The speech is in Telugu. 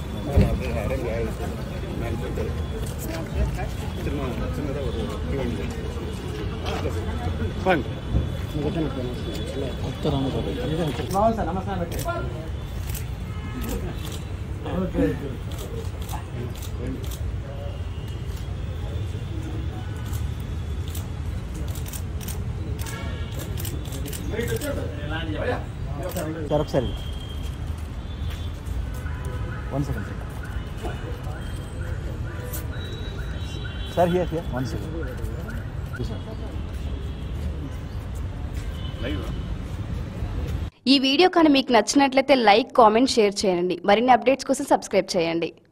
సార్ ఒకసారి one second sir here here one second ఈ వీడియో కానీ మీకు నచ్చినట్లయితే లైక్ కామెంట్ షేర్ చేయండి మరిన్ని అప్డేట్స్ కోసం సబ్స్క్రైబ్ చేయండి